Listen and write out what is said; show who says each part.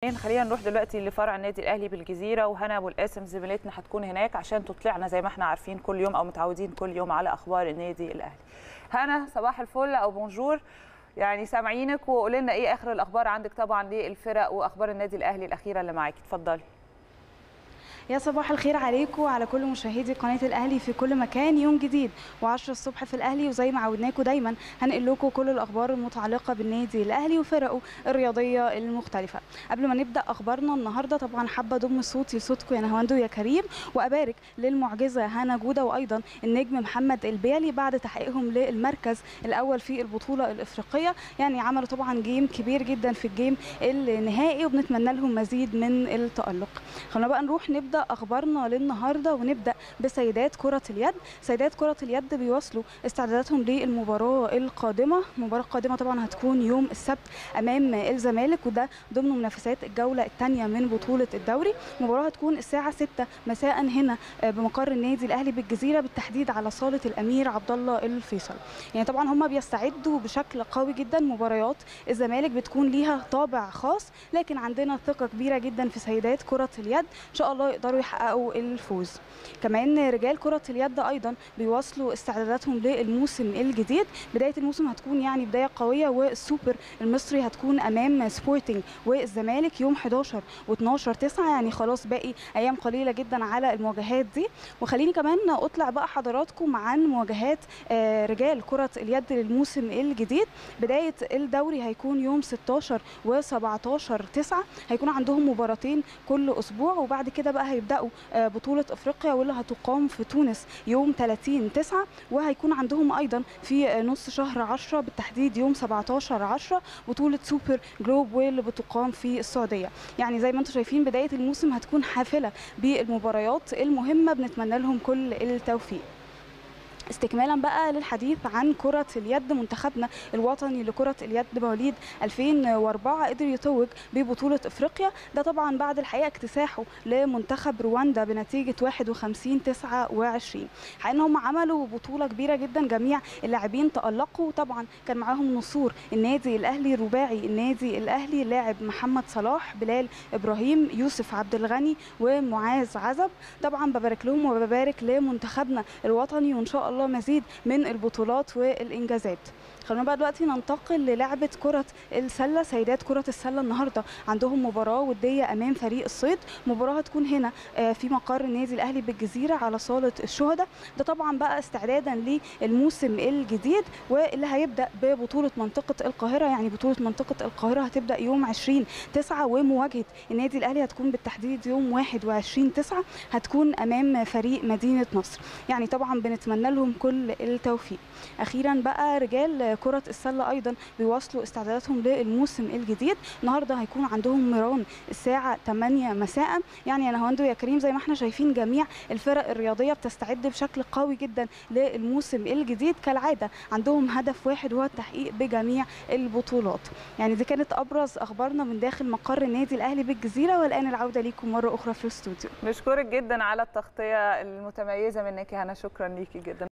Speaker 1: خلينا نروح دلوقتي لفرع النادي الاهلي بالجزيره وهنا ابو القاسم زميلتنا هتكون هناك عشان تطلعنا زي ما احنا عارفين كل يوم او متعودين كل يوم على اخبار النادي الاهلي هنا صباح الفل او بونجور يعني سامعينك وقولي لنا ايه اخر الاخبار عندك طبعا للفرق واخبار النادي الاهلي الاخيره اللي معاكي اتفضلي
Speaker 2: يا صباح الخير عليكم وعلى كل مشاهدي قناه الاهلي في كل مكان يوم جديد و10 الصبح في الاهلي وزي ما عودناكم دايما هنقل لكم كل الاخبار المتعلقه بالنادي الاهلي وفرقه الرياضيه المختلفه قبل ما نبدا اخبارنا النهارده طبعا حابه اضم صوتي لصوتكم يا نهواندو يا كريم وابارك للمعجزه هنا جوده وايضا النجم محمد البيلي بعد تحقيقهم للمركز الاول في البطوله الافريقيه يعني عملوا طبعا جيم كبير جدا في الجيم النهائي وبنتمنى لهم مزيد من التالق خلونا بقى نروح نبدا اخبارنا للنهارده ونبدا بسيدات كره اليد سيدات كره اليد بيواصلوا استعداداتهم للمباراه القادمه المباراه القادمه طبعا هتكون يوم السبت امام الزمالك وده ضمن منافسات الجوله الثانيه من بطوله الدوري المباراه هتكون الساعه 6 مساء هنا بمقر النادي الاهلي بالجزيره بالتحديد على صاله الامير عبد الله الفيصل يعني طبعا هم بيستعدوا بشكل قوي جدا مباريات الزمالك بتكون ليها طابع خاص لكن عندنا ثقه كبيره جدا في سيدات كره اليد ان شاء الله يقدروا يحققوا الفوز كمان رجال كرة اليد أيضا بيواصلوا استعداداتهم للموسم الجديد بداية الموسم هتكون يعني بداية قوية والسوبر المصري هتكون أمام سبورتنج والزمالك يوم 11 و12 9 يعني خلاص باقي أيام قليلة جدا على المواجهات دي وخليني كمان أطلع بقى حضراتكم عن مواجهات رجال كرة اليد للموسم الجديد بداية الدوري هيكون يوم 16 و17 9 هيكون عندهم مباراتين كل أسبوع وبعد كده بقى هيبدأوا بطولة افريقيا واللي هتقام في تونس يوم 30 9 وهيكون عندهم ايضا في نص شهر 10 بالتحديد يوم 17 10 بطولة سوبر جلوب واللي بتقام في السعودية يعني زي ما انتم شايفين بداية الموسم هتكون حافلة بالمباريات المهمة بنتمنى لهم كل التوفيق استكمالا بقى للحديث عن كرة اليد منتخبنا الوطني لكرة اليد مواليد 2004 قدر يتوج ببطولة افريقيا ده طبعا بعد الحقيقة اكتساحه لمنتخب رواندا بنتيجة 51 29 حقيقة ان هم عملوا بطولة كبيرة جدا جميع اللاعبين تألقوا طبعا كان معاهم نصور النادي الاهلي رباعي النادي الاهلي لاعب محمد صلاح بلال ابراهيم يوسف عبد الغني ومعاذ عزب طبعا ببارك لهم وببارك لمنتخبنا الوطني وان شاء الله الله مزيد من البطولات والانجازات خلونا بقى دلوقتي ننتقل للعبه كره السله سيدات كره السله النهارده عندهم مباراه وديه امام فريق الصيد مباراه هتكون هنا في مقر النادي الاهلي بالجزيره على صاله الشهداء ده طبعا بقى استعدادا للموسم الجديد واللي هيبدا ببطوله منطقه القاهره يعني بطوله منطقه القاهره هتبدا يوم 20 9 ومواجهه النادي الاهلي هتكون بالتحديد يوم 21 9 هتكون امام فريق مدينه نصر يعني طبعا بنتمنى لهم كل التوفيق اخيرا بقى رجال كره السله ايضا بيواصلوا استعداداتهم للموسم الجديد النهارده هيكون عندهم ميران الساعه 8 مساء يعني انا هوندو يا كريم زي ما احنا شايفين جميع الفرق الرياضيه بتستعد بشكل قوي جدا للموسم الجديد كالعاده عندهم هدف واحد وهو التحقيق بجميع البطولات يعني دي كانت ابرز اخبارنا من داخل مقر النادي الاهلي بالجزيره والان العوده ليكم مره اخرى في الاستوديو
Speaker 1: بشكرك جدا على التغطيه المتميزه منك يا هنا شكرا ليكي جدا